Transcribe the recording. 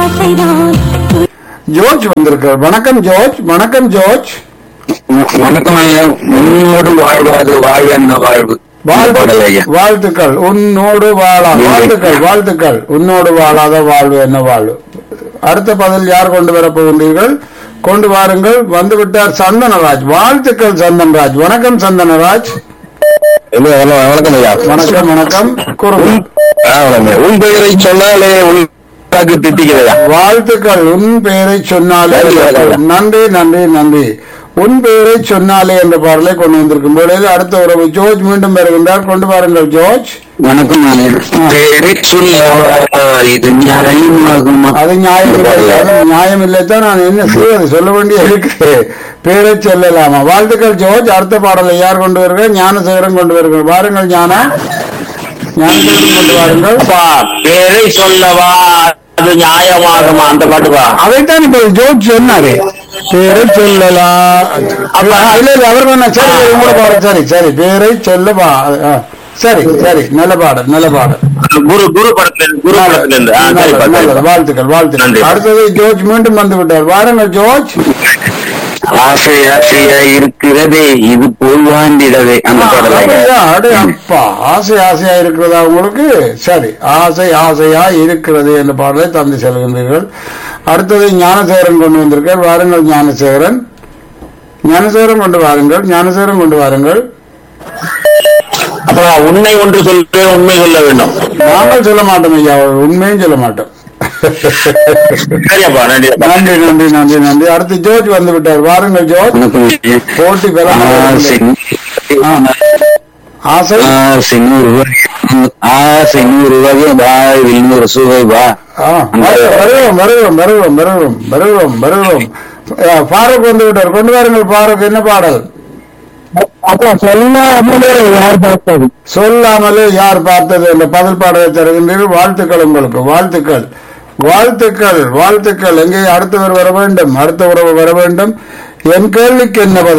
George வந்திருக்கார் வணக்கம் George வணக்கம் ஜோர்ஜ் வணக்கம் ஐயா உன்னோடு வாழ்வாது வாழ்வென்ன வாழ்வு பாடல் ஐயா வாழ்த்து- வாழ்த்துக்கள் உன்னோடு வாழா வாழ்த்துக்கள் வாழ்த்துக்கள் உன்னோடு வாழாத வாழ்வு என்ன வாழ்வு அடுத்த பதில் யார் கொண்டு வரப் போகின்றீர்கள் கொண்டு வாருங்கள் வந்து விட்டார் சந்தனராஜ் வாழ்த்துக்கள் சந்தனராஜ் வணக்கம் சந்தனராஜ் இல்ல, இல்ல, வணக்கம் ஐயா வணக்கம் வணக்கம் கூறுங்கள் ஆ, வணக்கம் ஐயா. உன் பெயரை சொன்னாலே உனக்கு திட்டிக்கிறதா வாழ்த்துக்கள் உன் பெயரை சொன்னாலே நன்றி நன்றி நன்றி உன் பெயரை சொன்னாலே என்ற பாடலை கொண்டு வந்திருக்கும் பொழுது அடுத்த உறவு ஜோர்ஜ் மீண்டும் வருகின்றார் கொண்டு வாருங்கள் ஜோர்ஜ் வணக்கம் பெயரை சொல்ல இது நியாயமாகுமா அது நியாயம் இல்லை அது நியாயம் இல்லைத்தான் நான் என்ன செய்வது சொல்ல வேண்டிய இருக்கு பேரை சொல்லலாமா வாழ்த்துக்கள் ஜோர்ஜ் அடுத்த பாடலை யார் கொண்டு வருகிறார் ஞானசேகரன் கொண்டு வருகிறார் வாருங்கள் ஞானா ஞானசேகரன் கொண்டு வாருங்கள் பா, பெயரை சொல்லவா அது நியாயமாகுமா அந்த பாட்டுவா அதைத்தான் இப்ப ஜோர்ஜ் சொன்னாரு பேரை சொல்லலாம் அப்ப இல்ல இல்ல அவர் வேணா சரி சரி, உங்களோட பாடல் சரி சரி பேரை சொல்ல பா ஆ, சரி சரி நல்ல பாடல் நல்ல பாடல் குரு குரு படத்துல இருந்து- குரு படத்துல இருந்து ஆ, நல்லது, சரிப்பா, நல்லது. சரிப்பா. வாழ்த்துக்கள் வாழ்த்துக்கள் நன்றி. அடுத்தது ஜோர்ஜ் மீண்டும் வந்து விட்டார் வாருங்கள் ஜோர்ஜ் ஆசை ஆசையா இருக்கிறதே இது போல் வாழ்ந்திடவே அந்த பாடல் ஐயா. அப்படியா? அடே அப்பா ஆசை ஆசையா இருக்கிறதா உங்களுக்கு சரி ஆசை ஆசையா இருக்கிறது என்ற பாடலை தந்து செல்கின்றீர்கள் அடுத்தது ஞானசேகரன் கொண்டு வந்திருக்கார் வாருங்கள் ஞானசேகரன் ஞானசேகரன் கொண்டு வாருங்கள் ஞானசேகரன் கொண்டு வாருங்கள் அப்புறம் உண்மை ஒன்று சொல்லிட்டு உண்மை சொல்ல வேண்டும் நாங்கள் சொல்ல மாட்டோம் ஐயா உண்மையும் சொல்ல மாட்டோம் சரியாப்பா நன்றிப்பா நன்றி நன்றி நன்றி நன்றி அடுத்து ஜோர்ஜ் வந்து விட்டார் வாருங்கள் ஜோர்ஜ் போட்டி பெற ஆசை ஆசை நூறு வகை ஆசை நூறு வகை வாழ்வில் நூறு சுவை வா ஆ, வருவோம் வருவோம் வருவோம் வருவோம் வருவோம் வருவோம் வருவோம் ஆ, ஃபாரூக் வந்து விட்டார் கொண்டு வாருங்கள் ஃபாரூக் என்ன பாடல் சொல்லாமலே யார் பார்த்தது என்ற பதில் பாடலை தருகின்றீர்கள் வாழ்த்துக்கள் உங்களுக்கு வாழ்த்துக்கள் வாழ்த்துக்கள் வாழ்த்துக்கள் எங்கே அடுத்தவர் வர வேண்டும் அடுத்த உறவு வர வேண்டும் என் கேள்விக்கு என்ன பதில்